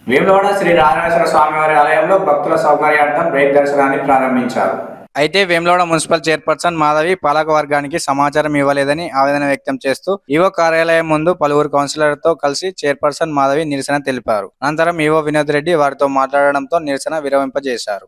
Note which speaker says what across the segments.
Speaker 1: వేములవాడ శ్రీ రాజరాజేశ్వర స్వామివారి ఆలయంలో భక్తుల సౌకర్యార్థం బ్రేక్ దర్శనాన్ని ప్రారంభించారు
Speaker 2: అయితే వేములవాడ మున్సిపల్ చైర్పర్సన్ మాధవి పాలక వర్గానికి సమాచారం ఇవ్వలేదని ఆవేదన వ్యక్తం చేస్తూ ఈవో కార్యాలయం ముందు పలువురు కౌన్సిలర్తో కలిసి చైర్పర్సన్ మాధవి నిరసన తెలిపారు అనంతరం ఈవో వినోద్ రెడ్డి వారితో మాట్లాడడంతో నిరసన విరమింపజేశారు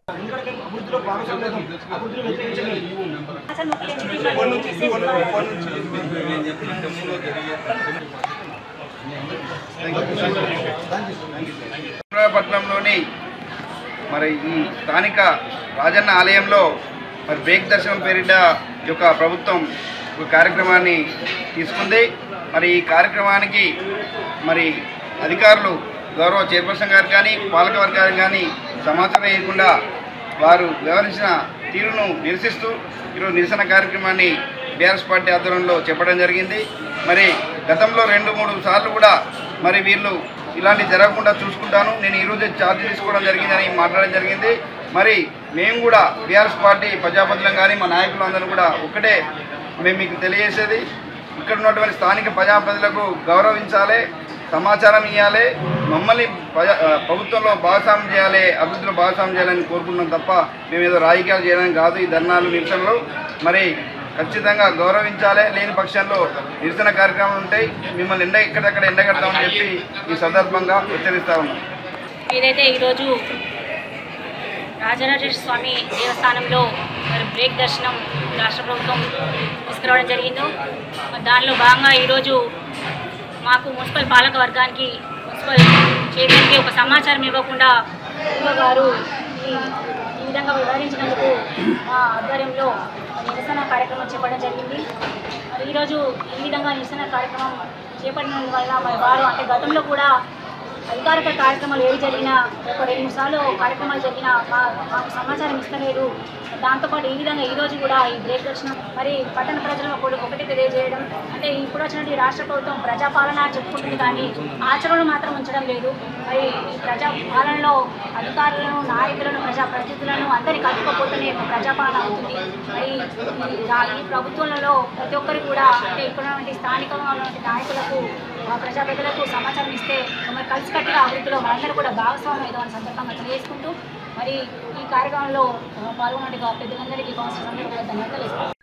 Speaker 3: పట్నంలోని మరి ఈ స్థానిక రాజన్న ఆలయంలో మరి బ్రేక్ దర్శనం పేరిట ఈ యొక్క ప్రభుత్వం ఒక కార్యక్రమాన్ని తీసుకుంది మరి ఈ కార్యక్రమానికి మరి అధికారులు గౌరవ చైర్పర్సన్ గారు కానీ పాలక వర్గానికి కానీ సమాచారం ఇవ్వకుండా వారు వ్యవహరించిన తీరును నిరసిస్తూ ఈరోజు నిరసన కార్యక్రమాన్ని బీఆర్ఎస్ పార్టీ ఆధ్వర్యంలో చెప్పడం జరిగింది మరి గతంలో రెండు మూడు సార్లు కూడా మరి వీళ్ళు ఇలాంటి జరగకుండా చూసుకుంటాను నేను ఈరోజే ఛార్జ్ తీసుకోవడం జరిగిందని మాట్లాడడం జరిగింది మరి మేము కూడా బీఆర్ఎస్ పార్టీ ప్రజాపతులం కానీ మా నాయకులు అందరూ కూడా ఒకటే మేము మీకు తెలియజేసేది ఇక్కడ ఉన్నటువంటి స్థానిక ప్రజాప్రతినిధులకు గౌరవించాలి సమాచారం ఇవ్వాలి మమ్మల్ని ప్రజా ఆ, ప్రభుత్వంలో భాగస్వామ్యం చేయాలి అభివృద్ధిలో భాగస్వామ్యం చేయాలని కోరుకుంటున్నాం తప్ప మేము ఏదో రాజకీయాలు చేయడానికి కాదు ఈ ధర్నాలు నిరసనలు మరి ఖచ్చితంగా గౌరవించాలి లేని పక్షంలో నిరసన కార్యక్రమాలు ఉంటాయి మిమ్మల్ని ఎండ ఎక్కడెక్కడ ఎండగడతామని చెప్పి ఈ సందర్భంగా హెచ్చరిస్తా ఉన్నాం
Speaker 4: ఏదైతే ఈరోజు రాజరాజేశ్వర స్వామి దేవస్థానంలో మరి బ్రేక్ దర్శనం రాష్ట్ర ప్రభుత్వం తీసుకురావడం జరిగిందో మరి దానిలో భాగంగా ఈరోజు మాకు మున్సిపల్ పాలక వర్గానికి మున్సిపల్ చైర్మన్కి ఒక సమాచారం ఇవ్వకుండా ఈవో గారు ఈ ఈ విధంగా వివరించినందుకు మా ఆధ్వర్యంలో నిరసన కార్యక్రమం చేపట్టడం జరిగింది మరి ఈరోజు ఈ విధంగా నిరసన కార్యక్రమం చేపట్టినందు వల్ల మరి వారు అంటే గతంలో కూడా అధికారిక కార్యక్రమాలు ఏవి జరిగినా ఒక రెండు మూడు సార్లు కార్యక్రమాలు జరిగినా మా మాకు సమాచారం ఇస్తలేదు దాంతోపాటు ఈ విధంగా ఈ రోజు కూడా ఈ బ్రేక్ దర్శనం మరి పట్టణ ప్రజలను కూడా ఒకటి తెలియజేయడం అంటే ఇప్పుడు వచ్చినటువంటి రాష్ట్ర ప్రభుత్వం ప్రజాపాలన చెప్పుకుంటుంది కానీ ఆచరణలు మాత్రం ఉంచడం లేదు మరి ఈ ప్రజా పాలనలో అధికారులను నాయకులను ప్రజాప్రతినిధులను అందరినీ కలుపుకపోతేనే ఒక ప్రజాపాలన అవుతుంది మరి ఈ రా- ఈ ప్రభుత్వంలో ప్రతి ఒక్కరు కూడా అంటే ఇక్కడ ఉన్నటువంటి స్థానికంగా ఉన్నటువంటి నాయకులకు ఆ ప్రజాప్రతినిధులకు సమాచారం ఇస్తే మరి కలిసికట్టుగా అభివృద్ధిలో మనందరూ కూడా భాగస్వామ్యం ఏదో అని సందర్భంగా తెలియజేసుకుంటూ మరి ఈ కార్యక్రమంలో ఆ, పాల్గొన్నట్టుగా పెద్దలందరికీ కౌన్సిలర్ అందరూ కూడా ధన్యవాదాలు ఇస్తాను